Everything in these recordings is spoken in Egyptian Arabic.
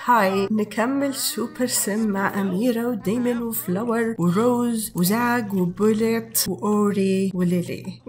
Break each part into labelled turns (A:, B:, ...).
A: هاي نكمل سوبر سم مع أميرة وديمن وفلاور وروز وزاج وبوليت وأوري وليلي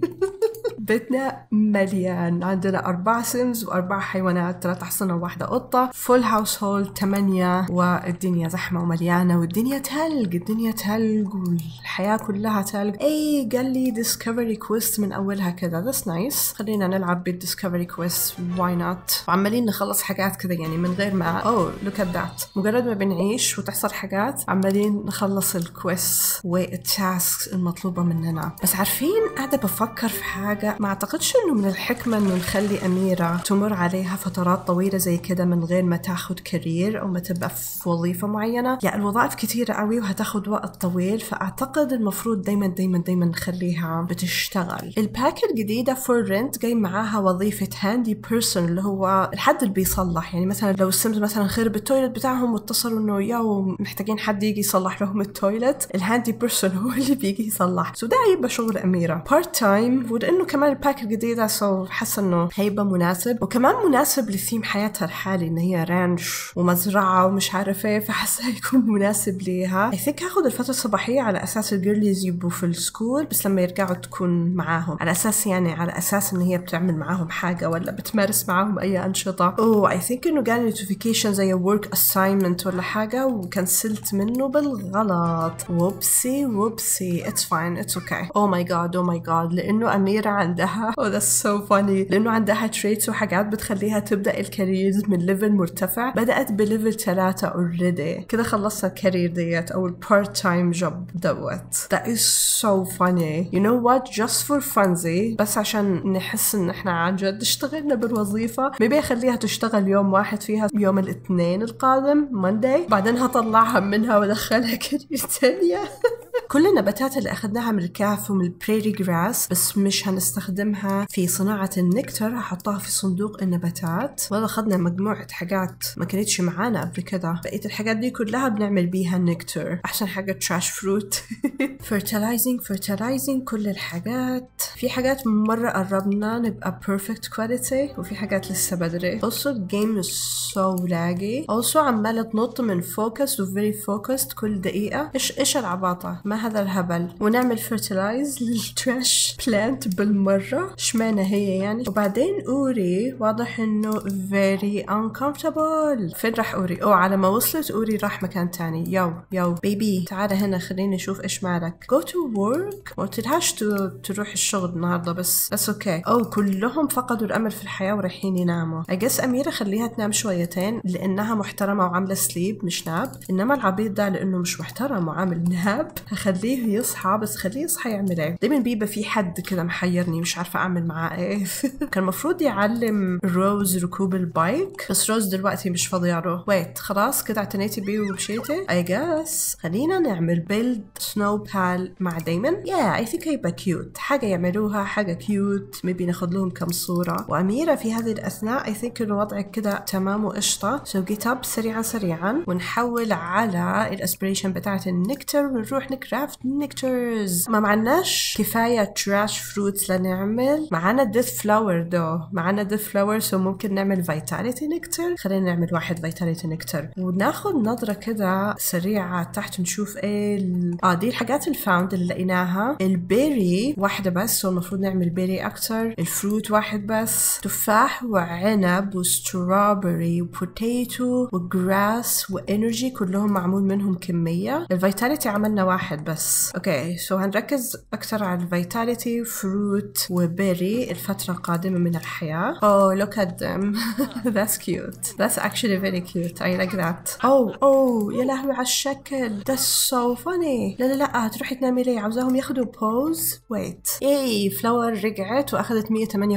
A: بيتنا مليان عندنا أربع سيمز وأربع حيوانات ثلاث أحصنة وواحدة قطة فول هاوس هولد ثمانية والدنيا زحمة ومليانة والدنيا تلج الدنيا تلج والحياة كلها تلج أي قال لي ديسكفري كويست من أولها كذا ذس نايس خلينا نلعب بالديسكفري كويست واي نوت وعمالين نخلص حاجات كذا يعني من غير ما اوه لوك ات ذات مجرد ما بنعيش وتحصل حاجات عمالين نخلص الكويست والتاسكس المطلوبة مننا بس عارفين قاعدة بفكر في حاجة ما اعتقدش انه من الحكمة انه نخلي اميرة تمر عليها فترات طويلة زي كده من غير ما تاخد كارير او ما تبقى في وظيفة معينة يعني الوظائف كتيرة قوي وهتاخد وقت طويل فاعتقد المفروض دايما دايما دايما نخليها بتشتغل الباك الجديدة فور رنت جاي معاها وظيفة هاندي بيرسون اللي هو الحد اللي بيصلح يعني مثلا لو السمز مثلا خرب التويلت بتاعهم واتصلوا انه ياو محتاجين حد يجي يصلح لهم التويلت الهاندي بيرسون هو اللي بيجي يصلح سو ده هيبقى شغل اميره بارت تايم ولانه كمان الباك الجديده سو حاسه انه هيبقى مناسب وكمان مناسب لثيم حياتها الحالي ان هي رانش ومزرعه ومش عارف ايه فحاسه هيكون مناسب ليها اي ثينك هاخد الفتره الصباحيه على اساس الجيرليز يبقوا في السكول بس لما يرجعوا تكون معاهم على اساس يعني على اساس ان هي بتعمل معاهم حاجه ولا بتمارس معاهم اي انشطه اوه اي ثينك انه جاني نوتيفيكيشن زي ورك اساينمنت ولا حاجه وكنسلت منه بالغلط وبسي وبسي اتس فاين اتس اوكي او ماي جاد او ماي جاد لانه اميره عندها او ذاتس سو فاني لانه عندها تريتس وحاجات بتخليها تبدا الكاريرز من ليفل مرتفع بدات بليفل ثلاثة اوريدي كده خلصنا الكارير ديت او البارت تايم جوب دوت that is so funny you know what just for funzy بس عشان نحس ان احنا عن جد اشتغلنا بالوظيفه maybe اخليها تشتغل يوم واحد فيها يوم الاثنين القادم ماندي بعدين هطلعها منها وادخلها كارير تانية كل النباتات اللي اخذناها من الكهف ومن البريري جراس بس مش هنستخدمها في صناعة النكتر هحطها في صندوق النباتات والله اخذنا مجموعة حاجات ما كانتش معانا قبل كده بقية الحاجات دي كلها بنعمل بيها النكتر احسن حاجة تراش فروت fertilizing fertilizing كل الحاجات في حاجات مرة قربنا نبقى perfect quality وفي حاجات لسه بدري also the game is so laggy also عمالة تنط من focus و very focused كل دقيقة ايش ايش العباطة ما هذا الهبل ونعمل fertilize للتراش بلانت بالمرة اشمعنى هي يعني وبعدين اوري واضح انه very uncomfortable فين راح اوري او على ما وصلت اوري راح مكان تاني يو يو بيبي تعال هنا خليني اشوف ايش مالك go to work ما قلتلهاش تروح الشغل النهارده بس بس اوكي او كلهم فقدوا الامل في الحياه ورايحين يناموا I guess اميره خليها تنام شويتين لانها محترمه وعامله سليب مش ناب انما العبيط ده لانه مش محترم وعامل ناب هخليه يصحى بس خليه يصحى يعمل ايه دايما بيبقى في حد كده محيرني مش عارفه اعمل معاه ايه كان المفروض يعلم روز ركوب البايك بس روز دلوقتي مش فاضيه له ويت خلاص كده اعتنيتي بيه ومشيتي اي جاس خلينا نعمل بيلد سنو بال مع دايما يا اي ثينك هيبقى كيوت حاجه يعملوها حاجه كيوت ميبي ناخد لهم كم صوره واميره في هذه الاثناء اي ثينك انه وضعك كده تمام وقشطه سو جيت اب سريعا سريعا ونحول على الاسبريشن بتاعت النكتر ونروح نكرافت نكترز ما معناش كفايه تراش فروتس لنعمل معانا ديث فلاور دو معانا ديث فلاور سو ممكن نعمل فيتاليتي نكتر خلينا نعمل واحد فيتاليتي نكتر وناخد نظره كده سريعه تحت نشوف ايه ال... اه دي الحاجات الفاوند اللي لقيناها البيري واحده بس سو المفروض نعمل بيري اكتر الفروت واحد بس تفاح وعنب وستروبري وبوتيتو وجراس وانرجي كلهم معمول منهم كميه الفيتاليتي عملنا واحد بس اوكي سو هنركز اكتر على الفيتاليتي فروت وبيري الفتره القادمه من الحياه oh look at them that's cute that's actually very cute I like that oh oh يا لهوي على الشكل that's so funny لا لا لا هتروحي تنامي ليه عاوزاهم ياخدوا بوز ويت اي فلاور رجعت واخذت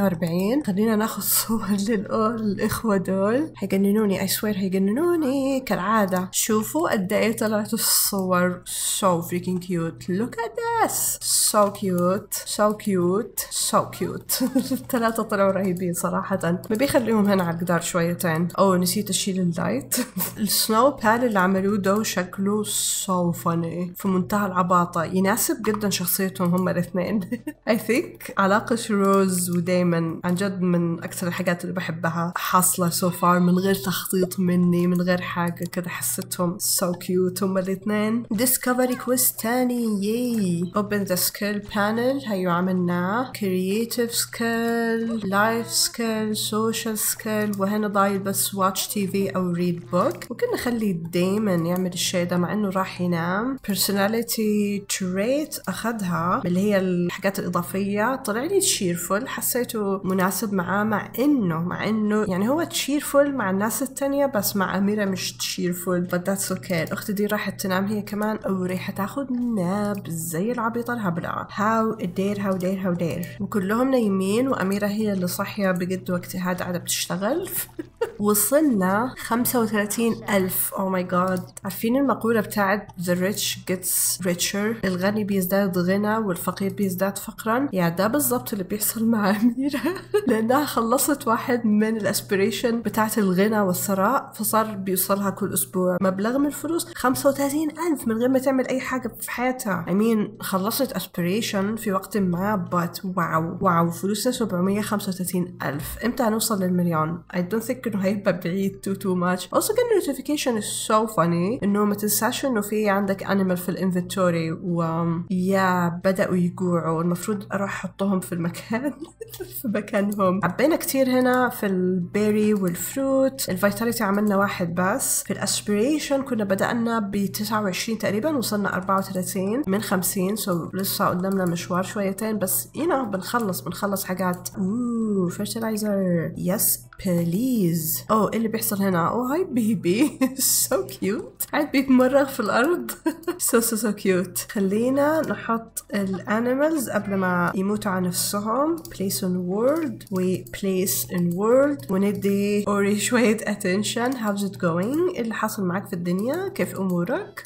A: 148 خلينا ناخذ صور للاخوه دول هيجننوني I swear هيجننوني كالعاده شوفوا قد ايه طلعت الصور so freaking cute look at this so cute so cute so cute الثلاثة طلعوا رهيبين صراحة ما بيخليهم هنا على الجدار شويتين أو نسيت أشيل اللايت السنو بال اللي عملوه ده شكله so funny في منتهى العباطة يناسب جدا شخصيتهم هم الاثنين I think علاقة روز ودايما عن جد من أكثر الحاجات اللي بحبها حاصلة so far من غير تخطيط مني من غير حاجة كده حسيتهم so cute هم الاثنين discovery quiz تاني ياي open the skill panel هيو عملناه creative skill life skill social skill وهنا ضايل بس watch TV أو read book ممكن نخلي دايما يعمل الشيء ده مع إنه راح ينام personality trait أخذها اللي هي الحاجات الإضافية طلع لي cheerful حسيته مناسب معاه مع إنه مع إنه يعني هو cheerful مع الناس التانية بس مع أميرة مش cheerful but that's okay الأخت دي راحت تنام هي كمان أو راح تاخد ناب زي العبيطة الهبلة how dare how dare how dare وكلهم نايمين وأميرة هي اللي صاحية بجد وقتها قاعدة بتشتغل وصلنا 35 ألف أو ماي جاد عارفين المقولة بتاعت the rich gets richer الغني بيزداد غنى والفقير بيزداد فقرا يعني ده بالضبط اللي بيحصل مع أميرة لأنها خلصت واحد من الاسبريشن بتاعت الغنى والثراء فصار بيوصلها كل أسبوع مبلغ من الفلوس 35 ألف من غير ما تعمل أي حاجة في حياتها I mean خلصت اسبريشن في وقت ما بات واو واو فلوسها 735 ألف امتى هنوصل للمليون I don't think انه هيبقى بعيد too too much also كان notification is so funny انه ما تنساش انه في عندك animal في الانفنتوري و يا بدأوا يجوعوا المفروض اروح احطهم في المكان في مكانهم عبينا كتير هنا في البيري والفروت الفيتاليتي عملنا واحد بس في الاسبريشن كنا بدأنا ب 29 تقريبا وصلنا 34 من 50 سو so لسه قدامنا مشوار شويتين بس you know بنخلص بنخلص حاجات اوه fertilizer يس بليز اوه ايه اللي بيحصل هنا اوه هاي بيبي سو كيوت قاعد بيتمرغ في الارض سو سو سو كيوت خلينا نحط الانيمالز قبل ما يموتوا على نفسهم place on world و place in world وندي اوري شوية attention how's it going ايه اللي حاصل معك في الدنيا كيف امورك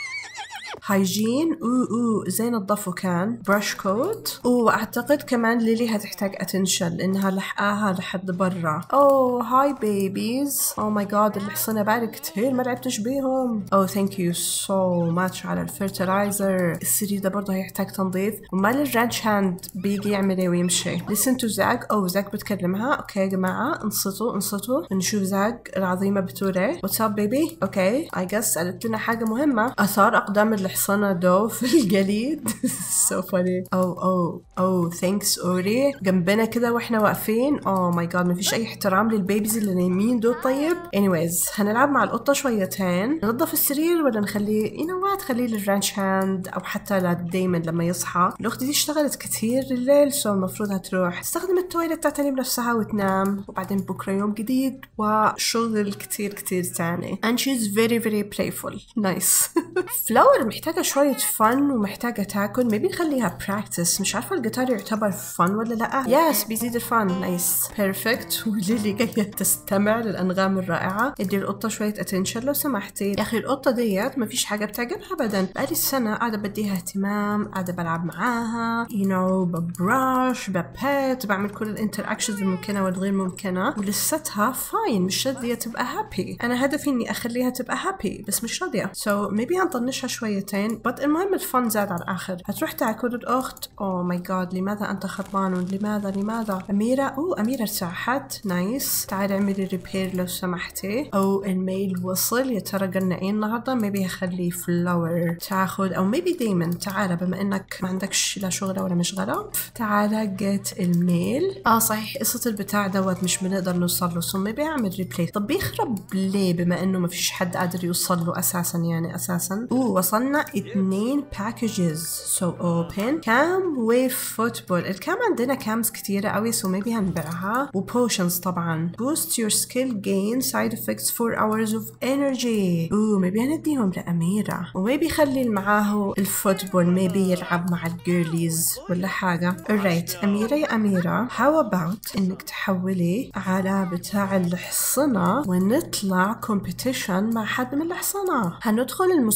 A: هايجين اوه اوه زي نظفوا كان برش كوت واعتقد كمان ليلي هتحتاج اتنشن لانها لحقاها لحد برا اوه هاي بيبيز او ماي جاد الحصنة بعد كتير ما لعبتش بيهم اوه ثانك يو سو ماتش على الفيرتلايزر السرير ده برضه هيحتاج تنظيف ومال الرانش هاند بيجي يعمل ايه ويمشي listen to زاك اوه زاك بتكلمها اوكي يا جماعة انصتوا انصتوا نشوف زاك العظيمة بتقول ايه واتساب بيبي اوكي اي جس قالت لنا حاجة مهمة اثار اقدام الحصانة دو في الجليد سو فاني او او او ثانكس اوري جنبنا كده واحنا واقفين اوه ماي جاد مفيش اي احترام للبيبيز اللي نايمين دول طيب anyways هنلعب مع القطة شويتين ننظف السرير ولا نخليه you know what خليه للرانش هاند او حتى لدايما لما يصحى الاخت دي اشتغلت كتير الليل سو المفروض هتروح تستخدم التويلت تعتني بنفسها وتنام وبعدين بكره يوم جديد وشغل كتير كتير تاني and she's very very playful nice فلاور محتاجة شوية فن ومحتاجة تاكل ميبي نخليها براكتس مش عارفة الجيتار يعتبر فن ولا لا يس بيزيد الفن نايس بيرفكت وليلي جاية تستمع للأنغام الرائعة ادي القطة شوية اتنشن لو سمحتي يا أخي القطة ديت مفيش حاجة بتعجبها أبدا بقالي السنة قاعدة بديها اهتمام قاعدة بلعب معاها you know ببراش ببات بعمل كل الانتراكشنز الممكنة والغير ممكنة ولساتها فاين مش راضية تبقى هابي أنا هدفي إني أخليها تبقى هابي بس مش راضية سو so, ميبي هنطنشها شويتين بس المهم الفن زاد على الآخر هتروح تاكل الأخت أوه ماي جاد لماذا أنت خربان لماذا لماذا أميرة أوه أميرة ارتاحت نايس تعالي اعملي ريبير لو سمحتي أو الميل وصل يا ترى قلنا إيه النهاردة ميبي هخلي فلاور تاخد أو ميبي دايما تعالى بما إنك ما عندكش لا شغلة ولا مشغلة تعالى جيت الميل آه صحيح قصة البتاع دوت مش بنقدر نوصل له سو ميبي أعمل ريبلاي طب بيخرب ليه بما إنه ما فيش حد قادر يوصل له أساسا يعني أساسا أوه وصلنا اتنين باكجز سو اوبن كام ويف فوتبول الكام عندنا كامز كتيرة قوي سو ميبي هنبيعها وبوشنز طبعا boost your skill gain side effects 4 hours of energy اوه ميبي هنديهم لأميرة وميبي خلي معاه الفوتبول ميبي يلعب مع الجيرليز ولا حاجة alright أميرة يا أميرة how about إنك تحولي على بتاع الحصنة ونطلع competition مع حد من الحصنة هندخل المسابقة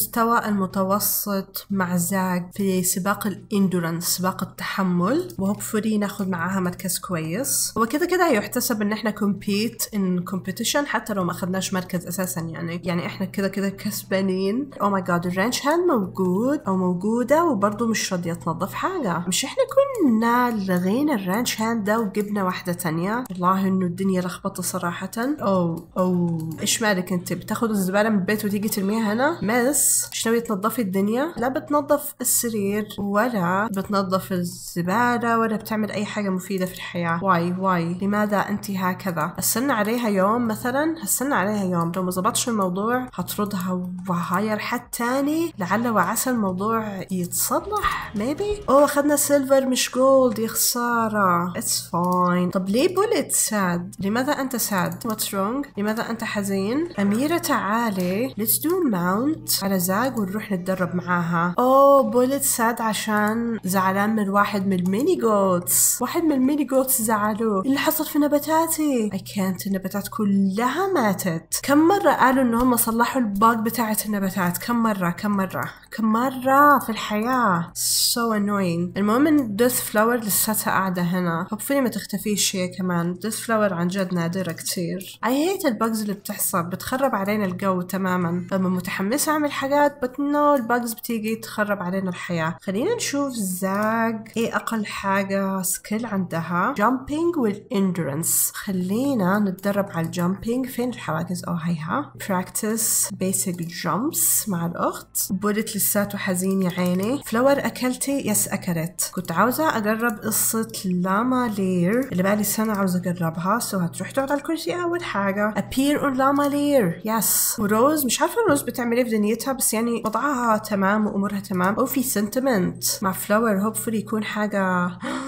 A: المستوى المتوسط مع زاك في سباق الاندورنس سباق التحمل وهوبفولي ناخذ معاها مركز كويس وكذا كذا يحتسب ان احنا كومبيت ان كومبيتيشن حتى لو ما اخذناش مركز اساسا يعني يعني احنا كذا كذا كسبانين او ماي جاد الرانش هاند موجود او موجوده وبرضه مش راضيه تنظف حاجه مش احنا كنا لغينا الرانش هاند ده وجبنا واحده تانية والله انه الدنيا لخبطه صراحه او او ايش مالك انت بتاخد الزباله من البيت وتيجي ترميها هنا مس مش ناويه تنظفي الدنيا لا بتنظف السرير ولا بتنظف الزباله ولا بتعمل اي حاجه مفيده في الحياه واي واي لماذا انت هكذا استنى عليها يوم مثلا هستنى عليها يوم لو ما ظبطش الموضوع هطردها وهاير حد تاني لعل وعسى الموضوع يتصلح ميبي اوه اخذنا سيلفر مش جولد يا خساره اتس فاين طب ليه بوليت ساد لماذا انت ساد واتس رونج لماذا انت حزين اميره تعالي ليتس دو ماونت على زاج ونروح نتدرب معاها اوه بوليت ساد عشان زعلان من واحد من الميني جوتس واحد من الميني جوتس زعلوه اللي حصل في نباتاتي اي كانت النباتات كلها ماتت كم مرة قالوا ان هم صلحوا الباج بتاعة النباتات كم مرة كم مرة كم مرة في الحياة so annoying المهم ان ديث فلاور لساتها قاعدة هنا هوبفلي ما تختفيش هي كمان ديث فلاور عن جد نادرة كتير I hate الباجز اللي بتحصل بتخرب علينا الجو تماما لما متحمسة اعمل حاجات but no الباجز بتيجي تخرب علينا الحياة خلينا نشوف زاج ايه اقل حاجة سكيل عندها jumping والاندرنس خلينا نتدرب على الجامبينج فين الحواجز او هيها practice basic jumps مع الاخت بولت لساته حزين يا عيني فلاور اكلتي يس اكلت كنت عاوزة اجرب قصة لاما لير اللي بقالي سنة عاوزة اجربها سو هتروح تقعد على الكرسي اول حاجة appear on لاما لير يس وروز مش عارفة روز بتعمل ايه في دنيتها بس يعني وضعها تمام وامورها تمام او في سنتمنت مع فلاور هوبفully يكون حاجة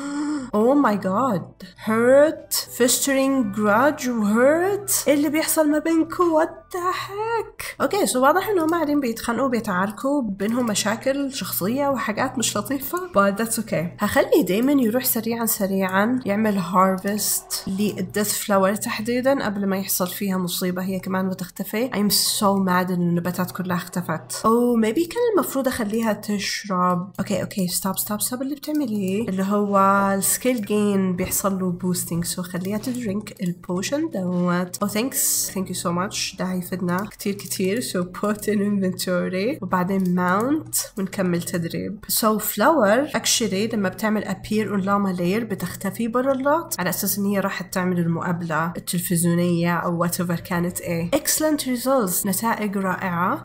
A: Oh my god hurt festering grudge hurt ايه اللي بيحصل ما بينكم what the heck اوكي سو واضح انهم قاعدين بيتخانقوا بيتعاركوا بينهم مشاكل شخصية وحاجات مش لطيفة but that's okay هخلي دايما يروح سريعا سريعا يعمل harvest للديث فلاور تحديدا قبل ما يحصل فيها مصيبة هي كمان وتختفي I'm so mad ان النباتات كلها اختفت oh maybe كان المفروض اخليها تشرب اوكي اوكي ستوب ستوب ستوب اللي بتعمليه اللي هو السكيل جين بيحصل له بوستنج سو خليها تدرينك البوشن دوت او ثانكس ثانك يو سو ماتش ده هيفيدنا كتير كتير سو بوت ان انفنتوري وبعدين ماونت ونكمل تدريب سو فلاور اكشلي لما بتعمل ابير اون لاما لاير بتختفي برا اللوت على اساس ان هي راحت تعمل المقابله التلفزيونيه او وات ايفر كانت ايه اكسلنت ريزلتس نتائج رائعه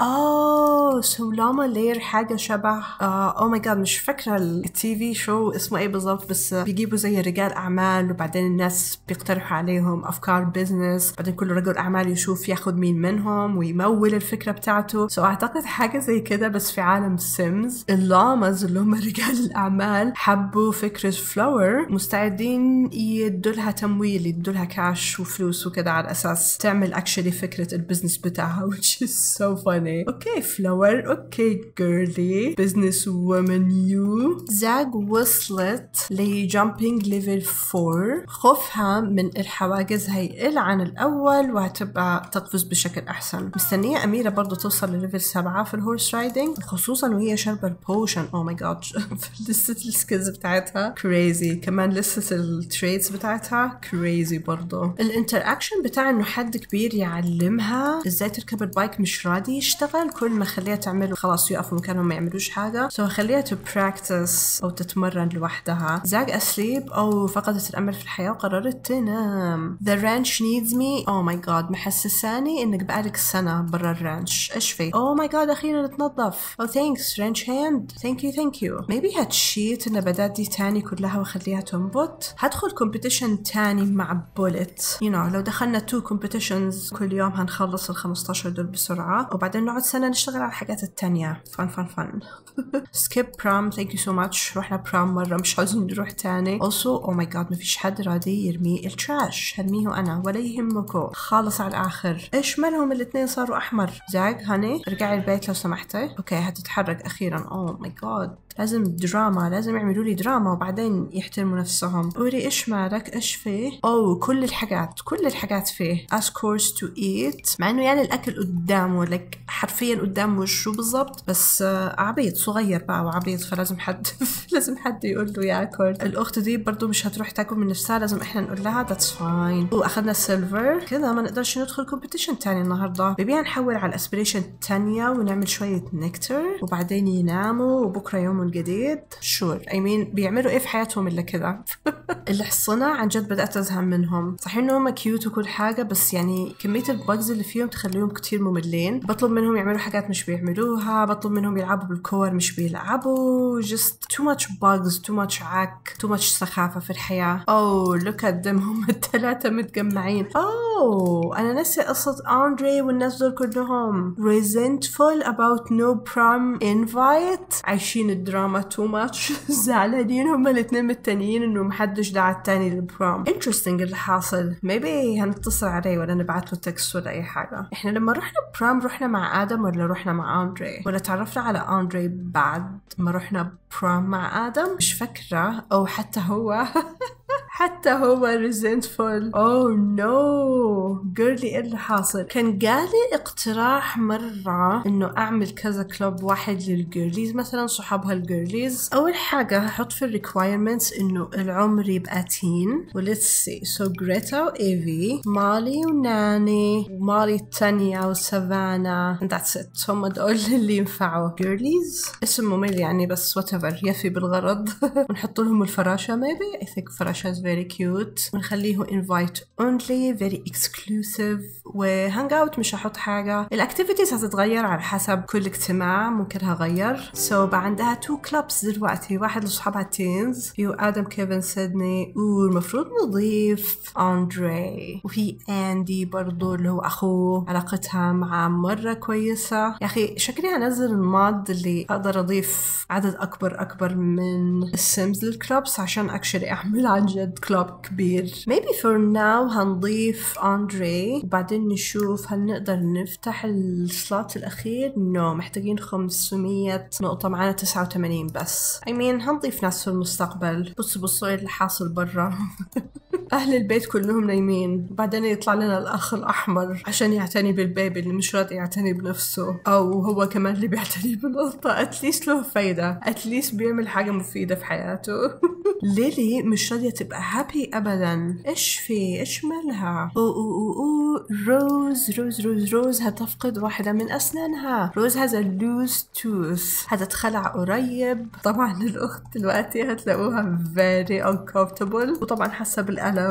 A: اوه سو لاما لاير حاجه شبه او ماي جاد مش فاكره التي في شو اسمه ايه بالضبط بس بيجيبوا زي رجال اعمال وبعدين الناس بيقترحوا عليهم افكار بزنس بعدين كل رجل اعمال يشوف ياخد مين منهم ويمول الفكره بتاعته سو اعتقد حاجه زي كده بس في عالم سيمز اللامز اللي هم رجال الاعمال حبوا فكره فلاور مستعدين يدوا لها تمويل يدوا لها كاش وفلوس وكده على اساس تعمل اكشلي فكره البزنس بتاعها which is so funny اوكي فلاور اوكي جيرلي بزنس وومن يو زاج وصلت لجامبينج ليفل 4 خوفها من الحواجز هيقل عن الاول وهتبقى تقفز بشكل احسن مستنيه اميره برضو توصل لليفل 7 في الهورس رايدنج خصوصا وهي شاربه البوشن او ماي جاد لسه السكيلز بتاعتها كريزي كمان لسه التريدز بتاعتها كريزي برضو الانتر اكشن بتاع انه حد كبير يعلمها ازاي تركب البايك مش راضي يشتغل كل ما خليها تعمله خلاص يقفوا مكانهم ما يعملوش حاجه سو خليها تبراكتس او تتمرن لوحدها زاج اسليب او فقدت الامل في الحياه وقررت تنام The ranch needs me oh my god محسساني انك بقالك سنه برا الرانش ايش في oh my god اخيرا تنظف oh thanks ranch hand thank you thank you maybe هتشيت النباتات دي تاني كلها واخليها تنبت هدخل كومبيتيشن تاني مع بولت you know لو دخلنا تو كومبيتيشنز كل يوم هنخلص ال 15 دول بسرعه وبعدين نقعد سنه نشتغل على الحاجات التانية فن فن فن skip prom thank you so much رحنا prom مرة مش عاوزين نروح تاني هون also oh my god ما فيش حد راضي يرمي التراش هرميه انا ولا يهمكم خالص على الاخر ايش مالهم الاثنين صاروا احمر زاق هاني ارجعي البيت لو سمحتي اوكي هتتحرك اخيرا اوه ماي جاد لازم دراما لازم يعملوا لي دراما وبعدين يحترموا نفسهم قولي ايش مالك ايش فيه اوه كل الحاجات كل الحاجات فيه as course to eat مع انه يعني الاكل قدامه لك حرفيا قدام وشه بالضبط بس آه عبيط صغير بقى وعبيط فلازم حد لازم حد يقول له ياكل الاخت دي برضو مش هتروح تاكل من نفسها لازم احنا نقول لها that's fine واخذنا السيلفر كذا ما نقدرش ندخل كومبيتيشن تاني النهارده بيبيها نحول على الاسبريشن الثانيه ونعمل شويه نكتر وبعدين يناموا وبكره يوم جديد شور اي مين بيعملوا ايه في حياتهم الا كذا الحصنة عن جد بدأت أزهق منهم صحيح إن هم كيوت وكل حاجة بس يعني كمية البجز اللي فيهم تخليهم كتير مملين بطلب منهم يعملوا حاجات مش بيعملوها بطلب منهم يلعبوا بالكور مش بيلعبوا just too much bugs too much عك too much سخافة في الحياة oh look at them هم الثلاثة متجمعين oh أنا ناسي قصة أندري والناس دول كلهم resentful about no prom invite عايشين الدراما too much زعلانين هم الاثنين متانيين انه محدش دعا التاني للبروم interesting اللي حاصل maybe هنتصل عليه ولا نبعت له تكست ولا اي حاجة احنا لما رحنا بروم رحنا مع ادم ولا رحنا مع اندري ولا تعرفنا على اندري بعد ما رحنا بروم مع ادم مش فاكرة او حتى هو حتى هو resentful oh no جيرلي ايه اللي حاصل كان جالي اقتراح مرة انه اعمل كذا كلوب واحد للجيرليز مثلا صحابها الجيرليز اول حاجة هحط في الريكوايرمنتس انه العمر يبقى تين وليتس سي سو جريتا وايفي مالي وناني ومالي التانية وسافانا ذاتس ات هم دول اللي ينفعوا جيرليز اسم ممل يعني بس وات يفي بالغرض ونحط لهم الفراشة maybe I think فراشة is very cute ونخليه invite only very exclusive وهانج اوت مش هحط حاجة الاكتيفيتيز هتتغير على حسب كل اجتماع ممكن هغير سو so بقى عندها تو كلابس دلوقتي واحد لصحابها التينز في ادم كيفن سيدني والمفروض نضيف اندري وفي اندي برضو اللي هو اخوه علاقتها مع مرة كويسة يا اخي شكلي هنزل الماد اللي اقدر اضيف عدد اكبر اكبر من السيمز للكلابس عشان اكشلي اعمل عن جد كلوب كبير maybe for now هنضيف اندري وبعدين نشوف هل نقدر نفتح السلوت الاخير نو no, محتاجين 500 نقطة معانا 89 بس I mean هنضيف ناس في المستقبل بصوا بصوا ايه اللي حاصل برا اهل البيت كلهم نايمين وبعدين يطلع لنا الاخ الاحمر عشان يعتني بالبيبي اللي مش راضي يعتني بنفسه او هو كمان اللي بيعتني بنقطة اتليست له فايدة اتليست بيعمل حاجة مفيدة في حياته ليلي مش راضية تبقى هابي ابدا ايش في ايش مالها او او او او روز روز روز روز هتفقد واحدة من اسنانها روز هذا لوز توث هتتخلع قريب طبعا الاخت دلوقتي هتلاقوها very uncomfortable وطبعا حاسة بالألم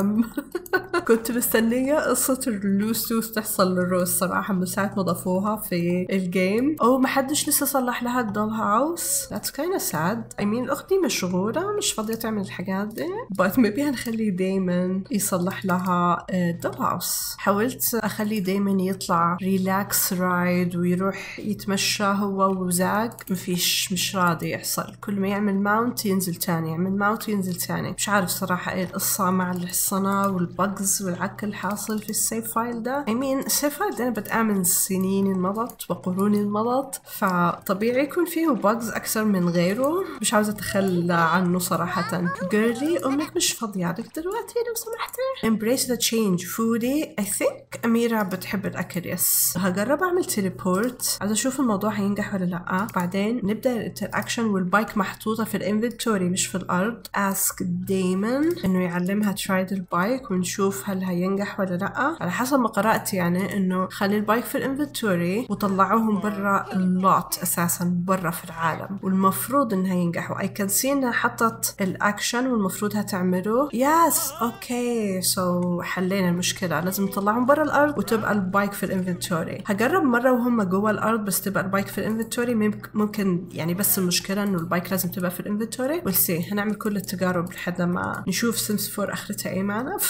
A: كنت مستنية قصة اللوز توث تحصل للروز صراحة من ساعة ما ضافوها في الجيم او محدش لسه صلح لها الدول هاوس that's kind of sad I mean الاخت دي مشغولة مش فاضية تعمل الحاجات دي but maybe هنخلي دايما يصلح لها الدول هاوس حاولت اخلي دايما يطلع ريلاكس رايد ويروح يتمشى هو وزاق مفيش مش راضي يحصل كل ما يعمل ماونت ينزل تاني يعمل ماونت ينزل تاني مش عارف صراحة ايه القصة مع الحصنة والبجز والعك الحاصل في السيف فايل ده I mean السيف فايل ده انا بدأ من سنين مضت وقرون مضت فطبيعي يكون فيه بجز اكثر من غيره مش عاوزة اتخلى عنه صراحة جيرلي امك مش فاضية عليك دلوقتي لو سمحتي embrace the change فودي I think أميرة بتحب الأكل يس هجرب أعمل تليبورت عايزة أشوف الموضوع هينجح ولا لأ بعدين نبدأ الانتراكشن والبايك محطوطة في الانفنتوري مش في الأرض ask دايما إنه يعلمها ترايد البايك ونشوف هل هينجح ولا لأ على حسب ما قرأت يعني إنه خلي البايك في الانفنتوري وطلعوهم برا اللوت أساسا برا في العالم والمفروض إنها ينجحوا I can see إنها حطت الأكشن والمفروض هتعمله يس أوكي سو so حلينا المشكلة لازم نطلعهم برا الأرض وتبقى البايك في الانفنتوري هجرب مرة وهم جوا الأرض بس تبقى البايك في الانفنتوري ممكن يعني بس المشكلة إنه البايك لازم تبقى في الانفنتوري ويل سي هنعمل كل التجارب لحد ما نشوف سيمس 4 آخرتها إيه معنا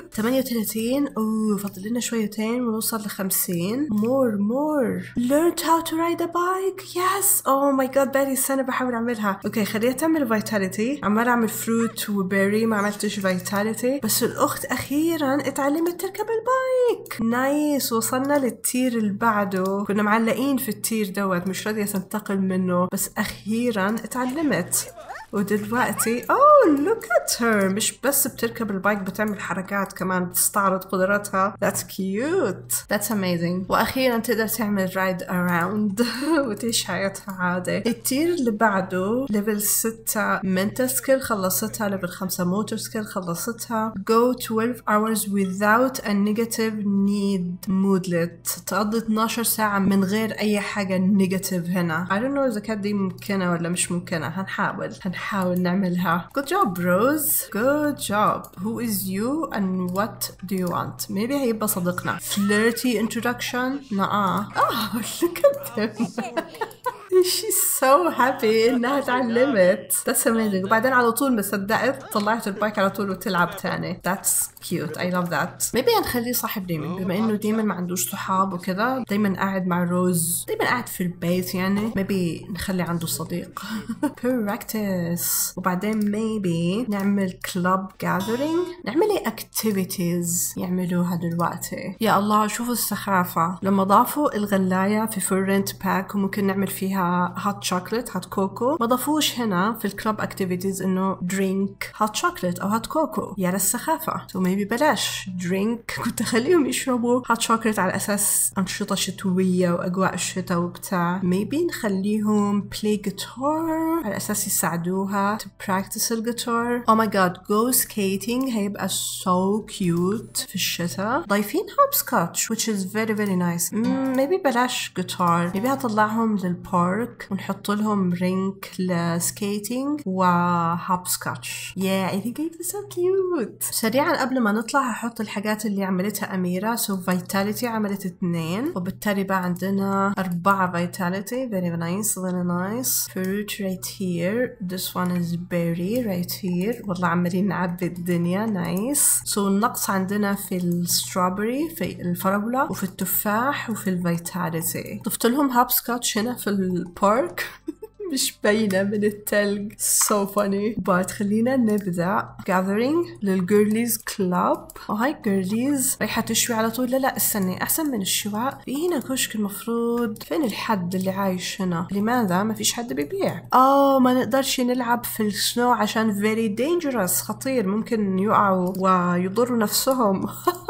A: 38 اوه فاضل لنا شويتين ونوصل ل 50 more more learned how to ride a bike yes oh my god بقالي سنة بحاول اعملها اوكي خليها تعمل فيتاليتي عمال اعمل فروت وبيري ما عملتش فيتاليتي بس الاخت اخيرا اتعلمت تركب البايك نايس وصلنا للتير اللي بعده كنا معلقين في التير دوت مش راضية تنتقل منه بس اخيرا اتعلمت ودلوقتي اوه لوك ات هير مش بس بتركب البايك بتعمل حركات كمان بتستعرض قدراتها that's cute that's amazing واخيرا تقدر تعمل رايد اراوند وتعيش حياتها عادي التير اللي بعده ليفل 6 mental skill خلصتها ليفل 5 motor skill خلصتها go 12 hours without a negative need moodlet تقضي 12 ساعة من غير أي حاجة نيجاتيف هنا I don't know إذا كانت دي ممكنة ولا مش ممكنة هنحاول هنحاول نعملها good job Rose good job who is you and what do you want maybe هيبقى صديقنا flirty introduction نعم oh look at them She's so happy انها تعلمت That's amazing وبعدين على طول ما صدقت طلعت البايك على طول وتلعب تاني That's cute I love that Maybe هنخليه صاحب دايما بما انه دايما ما عندوش صحاب وكذا دايما قاعد مع روز دايما قاعد في البيت يعني Maybe نخلي عنده صديق practice وبعدين maybe نعمل club gathering نعمل ايه activities يعملوها دلوقتي يا الله شوفوا السخافة لما ضافوا الغلاية في فورنت باك وممكن نعمل فيها هوت شوكليت هوت كوكو ما ضافوش هنا في الكلوب اكتيفيتيز انه درينك هوت شوكليت او هوت كوكو يا للسخافة سو ميبي بلاش درينك كنت اخليهم يشربوا هوت شوكليت على اساس انشطة شتوية واجواء الشتاء وبتاع ميبي نخليهم بلاي جيتار على اساس يساعدوها to practice الجيتار oh my god go skating هيبقى so cute في الشتاء ضايفين هوب سكوتش which is very very nice mm, maybe بلاش جيتار maybe هطلعهم للبارك ونحط لهم رينك لسكيتينج وهوب سكوتش yeah I think it's so cute سريعا قبل ما نطلع هحط الحاجات اللي عملتها أميرة so vitality عملت اثنين وبالتالي بقى عندنا أربعة vitality very nice very nice fruit right here this one is berry right here والله عمالين نعبي الدنيا nice so النقص عندنا في الستروبري في الفراولة وفي التفاح وفي الفيتاليتي ضفت لهم هوب سكوتش هنا في البارك مش باينة من التلج so funny but خلينا نبدأ gathering للجيرليز كلاب وهاي جيرليز رايحة تشوي على طول لا لا استني أحسن من الشواء في هنا كشك المفروض فين الحد اللي عايش هنا لماذا ما فيش حد بيبيع اه ما نقدرش نلعب في السنو عشان very dangerous خطير ممكن يقعوا ويضروا نفسهم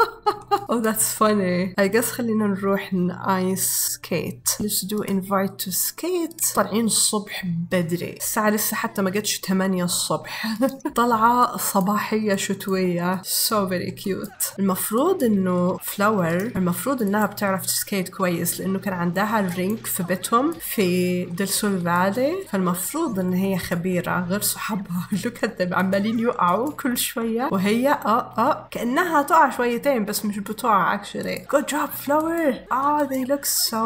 A: Oh that's funny I guess خلينا نروح ايس سكيت Let's do invite to skate طالعين الصبح بدري الساعة لسه حتى ما جتش 8 الصبح طلعة صباحية شتوية so very cute المفروض انه فلاور المفروض انها بتعرف تسكيت كويس لانه كان عندها الرينك في بيتهم في دلسول فالي فالمفروض ان هي خبيرة غير صحابها لوك عمالين يقعوا كل شوية وهي اه اه كأنها تقع شويتين بس مش بتقع actually good job flower ah they look so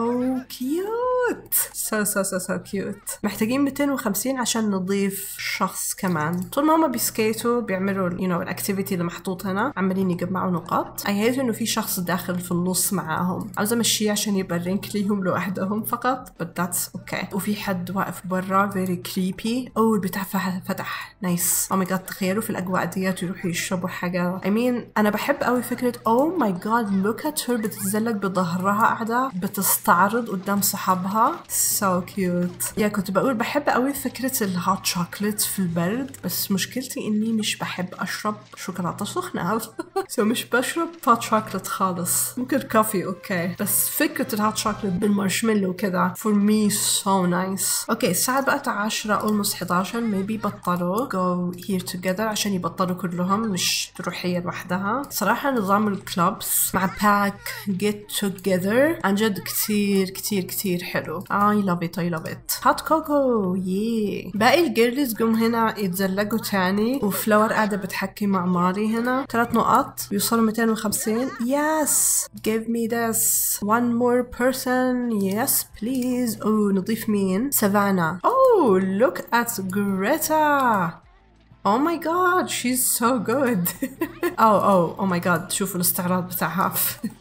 A: cute so so so so cute محتاجين 250 عشان نضيف شخص كمان طول ما هما بيسكيتوا بيعملوا you know الاكتيفيتي اللي محطوط هنا عمالين يجمعوا نقاط I hate انه في شخص داخل في النص معاهم عاوزة امشيه عشان يبقى الرينك ليهم لوحدهم فقط but that's okay وفي حد واقف برا very creepy اوه البتاع فتح نايس oh my god تخيلوا في الاجواء ديت يروحوا يشربوا حاجة I mean انا بحب قوي فكرة oh my god look at her بتتزلق بظهرها قاعدة بتستعرض قدام صحابها so cute يا كنت بقول بحب قوي فكرة الهوت شوكليت في البرد بس مشكلتي اني مش بحب اشرب شوكولاتة سخنة so مش بشرب هوت شوكليت خالص ممكن كافي اوكي بس فكرة الهوت شوكليت بالمارشميلو كده for me so nice اوكي الساعة بقت 10 almost 11 maybe بطلوا go here together عشان يبطلوا كلهم مش تروح هي لوحدها صراحة نظام الكلوبس مع باك get together عن جد كتير كتير كتير حلو I love it I love it هات كوكو يي باقي الجيرلز جم هنا يتزلقوا تاني وفلاور قاعدة بتحكي مع ماري هنا ثلاث نقط يوصلوا 250 yes give me this one more person yes please oh نضيف مين سافانا oh look at Greta Oh my god, she's so good. اوه اوه او ماي جاد شوفوا الاستعراض بتاعها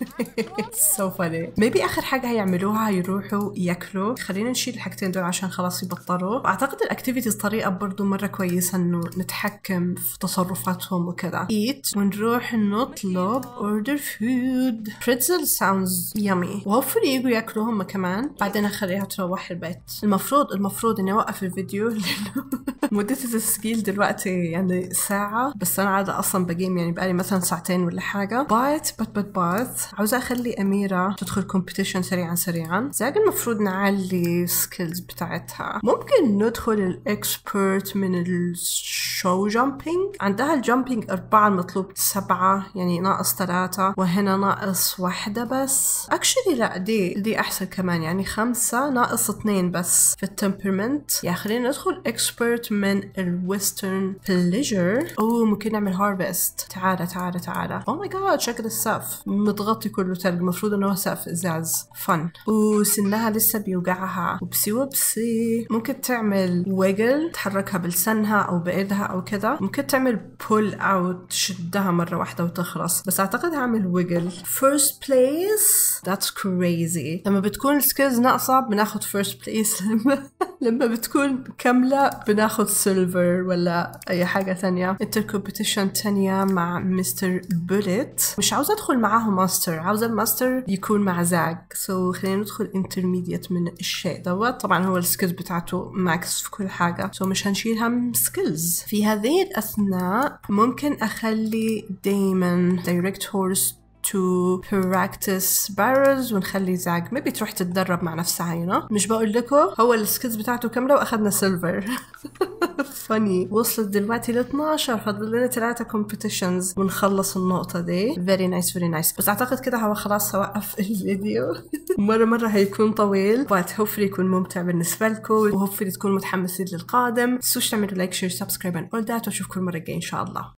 A: سو فاني ميبي اخر حاجه هيعملوها يروحوا ياكلوا خلينا نشيل الحاجتين دول عشان خلاص يبطلوا اعتقد الاكتيفيتيز طريقه برضو مره كويسه انه نتحكم في تصرفاتهم وكذا eat ونروح نطلب order food pretzel sounds yummy وهوفلي يجوا ياكلوا هم كمان بعدين اخليها تروح البيت المفروض المفروض اني اوقف الفيديو لانه مدة التسجيل دلوقتي يعني ساعة بس انا عادة اصلا بجيم يعني بقالي مثلا ساعتين ولا حاجة بايت بت بت بايت عاوزة اخلي اميرة تدخل كومبيتيشن سريعا سريعا زاج المفروض نعلي سكيلز بتاعتها ممكن ندخل الاكسبرت من الشو جامبينج عندها الجامبينج أربعة المطلوب سبعة يعني ناقص ثلاثة وهنا ناقص واحدة بس اكشلي لا دي دي احسن كمان يعني خمسة ناقص اثنين بس في التمبرمنت يا خلينا ندخل اكسبرت من الويسترن بليجر اوه ممكن نعمل هارفست تعالى تعالى تعالى او ماي جاد شكل السقف متغطي كله تلج المفروض انه هو سقف ازاز فن وسنها لسه بيوجعها وبسي وبسي ممكن تعمل ويجل تحركها بلسانها او بايدها او كده ممكن تعمل بول اوت تشدها مره واحده وتخلص بس اعتقد هعمل ويجل فيرست بليس ذاتس كريزي لما بتكون السكيلز ناقصه بناخد فيرست بليس لما لما بتكون كامله بناخد سيلفر ولا اي حاجه ثانيه انتر كومبيتيشن تانية مع مستر بوليت مش عاوزه ادخل معاه ماستر عاوزه الماستر يكون مع زاج سو so خلينا ندخل انترميديت من الشيء دوت طبعا هو السكيلز بتاعته ماكس في كل حاجه سو so مش هنشيل هم سكيلز في هذه الاثناء ممكن اخلي دايما دايركت هورس to practice barrels ونخلي زاج maybe تروح تتدرب مع نفسها هنا مش بقول لكم هو السكيلز بتاعته كامله واخدنا سيلفر فاني وصلت دلوقتي ل 12 فاضل لنا ثلاثة كومبيتيشنز ونخلص النقطة دي فيري نايس فيري نايس بس اعتقد كده هو خلاص هوقف الفيديو مرة مرة هيكون طويل بس هوفلي يكون ممتع بالنسبة لكم وهوفلي تكونوا متحمسين للقادم تنسوش تعملوا لايك شير سبسكرايب and all that واشوفكم المرة الجاية ان شاء الله